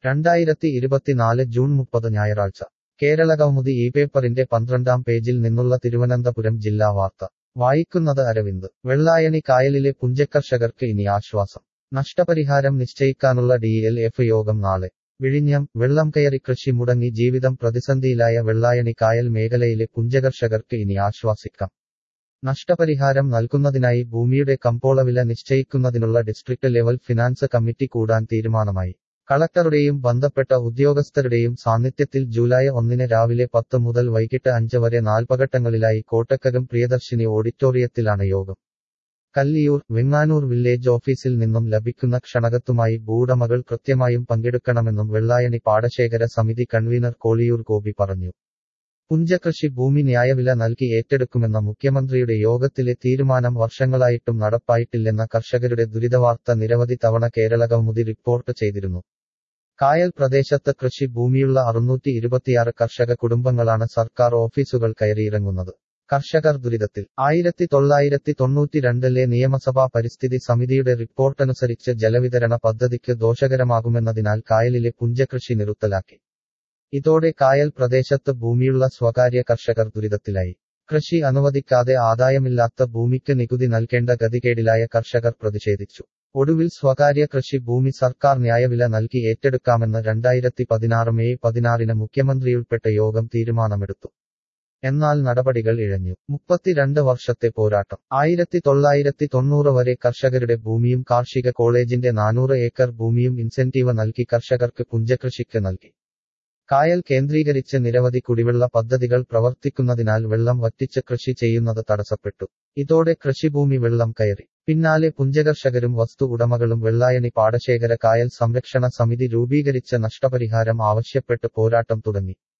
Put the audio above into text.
രണ്ടായിരത്തി ഇരുപത്തിനാല് ജൂൺ മുപ്പത് ഞായറാഴ്ച കേരളകൗമുദി ഈ പേപ്പറിന്റെ പന്ത്രണ്ടാം പേജിൽ നിന്നുള്ള തിരുവനന്തപുരം ജില്ലാ വാർത്ത വായിക്കുന്നത് അരവിന്ദ് വെള്ളായണി കായലിലെ പുഞ്ചക്കർഷകർക്ക് ഇനി ആശ്വാസം നഷ്ടപരിഹാരം നിശ്ചയിക്കാനുള്ള ഡി എൽ എഫ് യോഗം നാളെ വിഴിഞ്ഞം വെള്ളം കയറി കൃഷി മുടങ്ങി ജീവിതം പ്രതിസന്ധിയിലായ വെള്ളായണി കായൽ മേഖലയിലെ പുഞ്ചകർഷകർക്ക് ഇനി ആശ്വാസിക്കാം നഷ്ടപരിഹാരം നൽകുന്നതിനായി ഭൂമിയുടെ കമ്പോളവില നിശ്ചയിക്കുന്നതിനുള്ള ഡിസ്ട്രിക്ട് ലെവൽ ഫിനാൻസ് കമ്മിറ്റി കൂടാൻ തീരുമാനമായി കളക്ടറുടെയും ബന്ധപ്പെട്ട ഉദ്യോഗസ്ഥരുടെയും സാന്നിധ്യത്തിൽ ജൂലൈ ഒന്നിന് രാവിലെ പത്ത് മുതൽ വൈകിട്ട് അഞ്ച് വരെ നാൽപ്പഘട്ടങ്ങളിലായി കോട്ടക്കകം പ്രിയദർശിനി ഓഡിറ്റോറിയത്തിലാണ് യോഗം കല്ലിയൂർ വെങ്ങാനൂർ വില്ലേജ് ഓഫീസിൽ നിന്നും ലഭിക്കുന്ന ക്ഷണകത്തുമായി ഭൂവുടമകൾ കൃത്യമായും പങ്കെടുക്കണമെന്നും വെള്ളായണി പാടശേഖര സമിതി കൺവീനർ കോളിയൂർ ഗോപി പറഞ്ഞു പുഞ്ചകൃഷി ഭൂമി ന്യായവില നൽകി ഏറ്റെടുക്കുമെന്ന മുഖ്യമന്ത്രിയുടെ യോഗത്തിലെ തീരുമാനം വർഷങ്ങളായിട്ടും നടപ്പായിട്ടില്ലെന്ന കർഷകരുടെ ദുരിതവാർത്ത നിരവധി തവണ കേരള കൗമുദി റിപ്പോർട്ട് ചെയ്തിരുന്നു കായൽ പ്രദേശത്ത് കൃഷി ഭൂമിയുള്ള അറുന്നൂറ്റി ഇരുപത്തിയാറ് കർഷക കുടുംബങ്ങളാണ് സർക്കാർ ഓഫീസുകൾ കയറിയിറങ്ങുന്നത് കർഷകർ ദുരിതത്തിൽ ആയിരത്തി തൊള്ളായിരത്തി തൊണ്ണൂറ്റിരണ്ടിലെ നിയമസഭാ പരിസ്ഥിതി സമിതിയുടെ റിപ്പോർട്ടനുസരിച്ച് ജലവിതരണ പദ്ധതിക്ക് ദോഷകരമാകുമെന്നതിനാൽ കായലിലെ പുഞ്ചകൃഷി നിർത്തലാക്കി ഇതോടെ കായൽ പ്രദേശത്ത് ഭൂമിയുള്ള സ്വകാര്യ കർഷകർ ദുരിതത്തിലായി കൃഷി അനുവദിക്കാതെ ആദായമില്ലാത്ത ഭൂമിക്ക് നികുതി നൽകേണ്ട ഗതികേടിലായ കർഷകർ പ്രതിഷേധിച്ചു ഒടുവിൽ സ്വകാര്യ കൃഷി ഭൂമി സർക്കാർ ന്യായവില നൽകി ഏറ്റെടുക്കാമെന്ന് രണ്ടായിരത്തി പതിനാറ് മെയ് പതിനാറിന് മുഖ്യമന്ത്രിയുൾപ്പെട്ട യോഗം തീരുമാനമെടുത്തു എന്നാൽ നടപടികൾ ഇഴഞ്ഞു മുപ്പത്തിരണ്ട് വർഷത്തെ പോരാട്ടം ആയിരത്തി തൊള്ളായിരത്തി തൊണ്ണൂറ് വരെ കർഷകരുടെ ഭൂമിയും കാർഷിക കോളേജിന്റെ നാനൂറ് ഏക്കർ ഭൂമിയും ഇൻസെന്റീവ് നൽകി കർഷകർക്ക് പുഞ്ചകൃഷിക്ക് നൽകി കായൽ കേന്ദ്രീകരിച്ച് നിരവധി കുടിവെള്ള പദ്ധതികൾ പ്രവർത്തിക്കുന്നതിനാൽ വെള്ളം വറ്റിച്ച് കൃഷി ചെയ്യുന്നത് തടസ്സപ്പെട്ടു ഇതോടെ കൃഷിഭൂമി വെള്ളം കയറി പിന്നാലെ പുഞ്ചകർഷകരും വസ്തു ഉടമകളും വെള്ളായണി പാടശേഖര കായൽ സംരക്ഷണ സമിതി രൂപീകരിച്ച നഷ്ടപരിഹാരം ആവശ്യപ്പെട്ട് പോരാട്ടം തുടങ്ങി